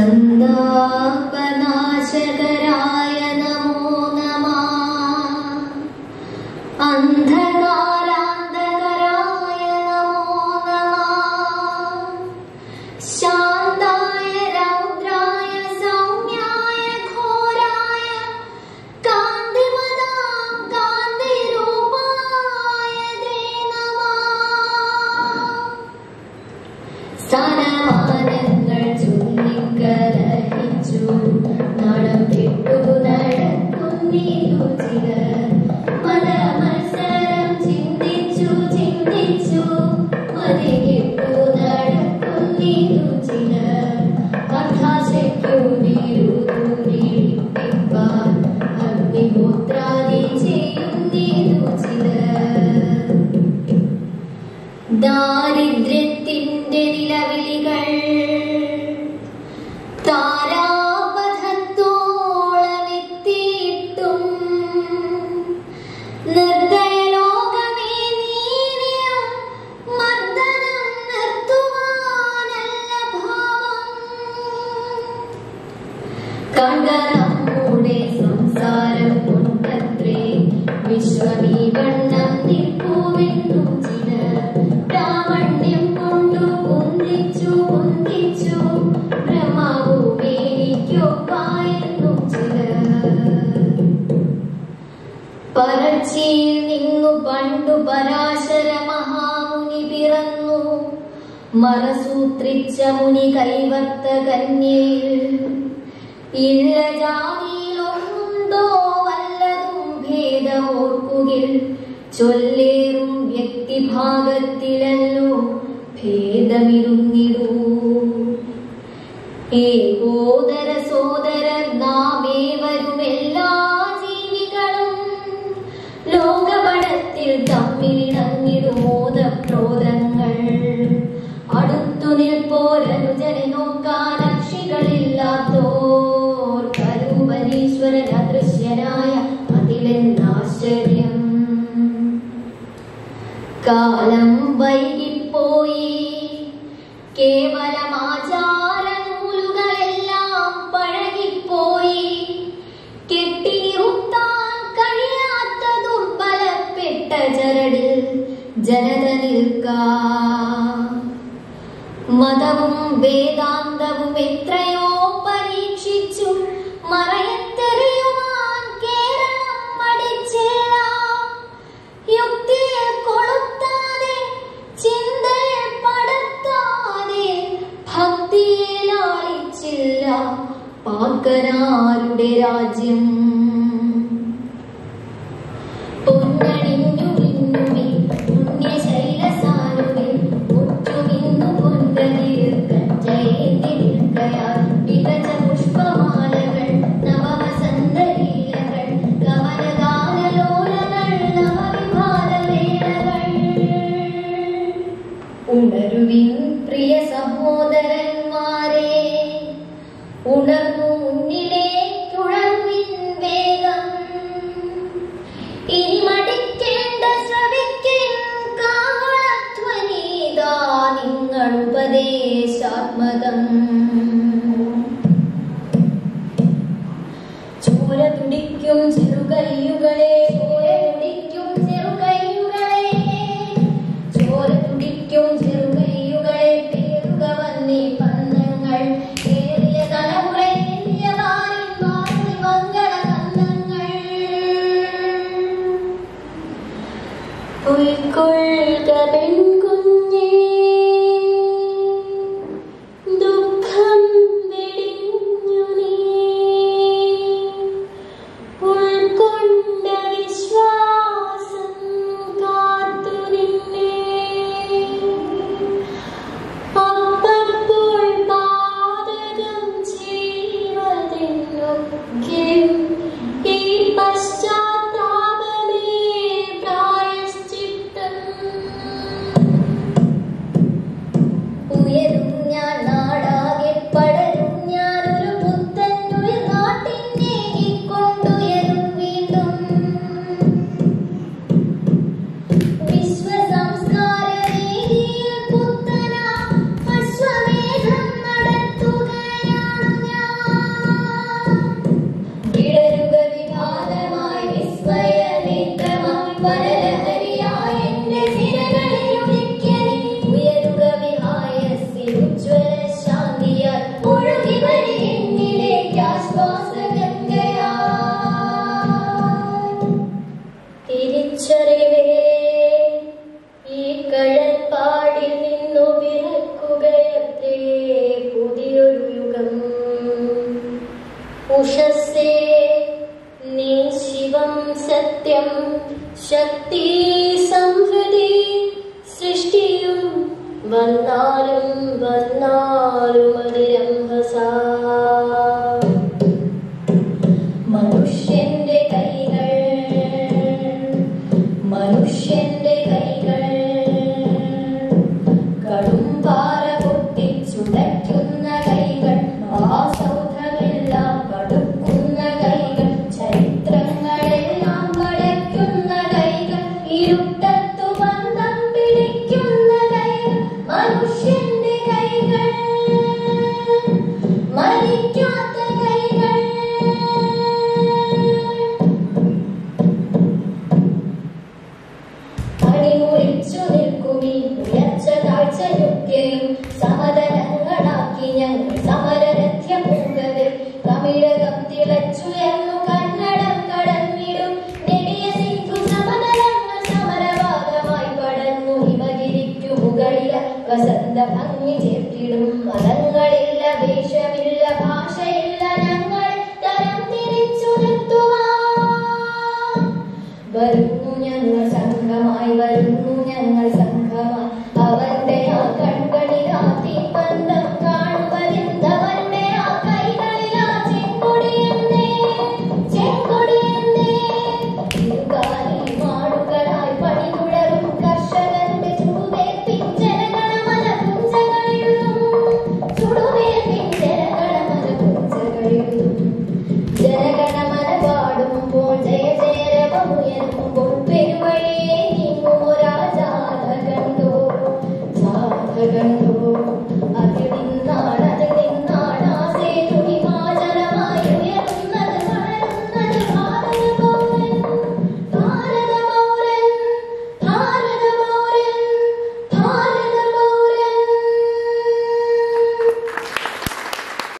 സന്താപനാശകരായ നമോ നമഃ അന്ധകാരാന്തകരായ നമോ നമഃ ശാന്തായ രൗദ്രായ സൗമ്യായ ഘോരായ കാന്തിമതാം കാന്തിരൂപായ തേ നമഃ സനമാനങ്ങൾ ചുള്ളിക്കലഹിച്ചു നാടം വിട്ടു നടക്കുന്നീരു ചിലർ മതമത്സരം ചിന്തിച്ചു ചിന്തിച്ചു മതി കിട്ടു നടക്കുന്നീരു ചിലർ കഥാശയ്ക്കു നീരുതൂരിപ്പിപ്പാൻ അഗ്നിഹോത്രാദി ചെയ്യുന്നീരു ചിലർ ദാരിദ്ര്യത്തിന്റെ നിലവിളികൾ താരാപഥത്തോളമെത്തിയിട്ടും നിർദ്ദയലോകമേ നീനിയും മർദ്ദനം നിർത്തുവാനല്ല ഭാവം കണ്ട നമ്മുടെ സംസാരം കൊണ്ടത്രേ വിശ്വമീ വണ്ണം നിൽപ്പുവെന്നും ചിലർ പ്രാമണ്യം കൊണ്ടു കുന്തിച്ചു കുന്തിച്ചു ബ്രഹ്മഭൂമിക്കൊപ്പായെന്നും ചിലർ പറച്ചിയിൽ നിന്നു പണ്ടു പരാശര മഹാമുനി പിറന്നു മറസൂത്രിച്ച മുനി കൈവർത്ത കന്യയിൽ ഇല്ല ജാതിയിലൊന്നുണ്ടോ വല്ലതും ഭേദമോർക്കുകിൽ ചൊല്ലേറും വ്യക്തിഭാഗത്തിലല്ലോ ഭേദമിരുന്നിടൂ ഏകോദര സോദരർ നാമേവരും എല്ലാ ജീവികളും ലോകപടത്തിൽ തമ്മിലിണങ്ങിടും മോദക്രോധങ്ങൾ അടുത്തു നിൽപ്പോരനുജനെ നോക്കാൻ അക്ഷികളില്ലാത്തോർ കരൂപനീശ്വരൻ അദൃശ്യനായ അതിലെന്നാശ്ചര്യം കാലം വൈകിപ്പോയി കേവലം ആചാര നൂലുകളെല്ലാം പഴകിപ്പോയി കെട്ടിനിറുത്താൻ കഴിയാത്ത ദുർബലപ്പെട്ട ചരടിൽ ജനത നിൽക്കാം മതവും വേദാന്തവും എത്രയോ പരീക്ഷിച്ചു മറയത്തെറിയുവാൻ കേരളം മടിച്ചില്ല യുക്തിയെ കൊളുത്താതെ ചിന്തയെ പടർത്താതെ ഭക്തിയെ ലാളിച്ചില്ല പാക്കനാരുടെ രാജ്യം പൊന്നണിഞ്ഞു മിന്നുമി പുണ്യശൈലസാനുവിൽ മുറ്റുമിന്നു പൊൻകതിരിൽ കഞ്ചയന്തി നിൽക്കയാൽ വികച പുഷ്പമാലകൾ നവവസന്തലീലകൾ കമലഗാനലോലകൾ നവവിഭാതവേളകൾ ഉണരുവിൻ പ്രിയ സഹോദരന്മാരെ ഉണർന്നു മുന്നിലേക്കുഴവിൻ വേഗം ഇനി മടിക്കേണ്ട ശ്രവിക്കിൻ കാഹളധ്വനീതാ നിങ്ങൾ ഉപദേശാത്മകം ചോര തുടിക്കും ചെറുകയ്യുകളെ ചോര തുടിക്കും ചെറുകയ്യുകളെ ചോര തുടിക്കും ചെറുകയ്യുകളെ പേരുക വന്നേ പന്നങ്ങൾ ഏറിയ തലമുറയെ അരുളും ഉഷസ്സേ നീ ശിവം സത്യം ശക്തി സംഹൃതി സൃഷ്ടിയും വന്നാലും വന്നാലും അതിരംഭസാ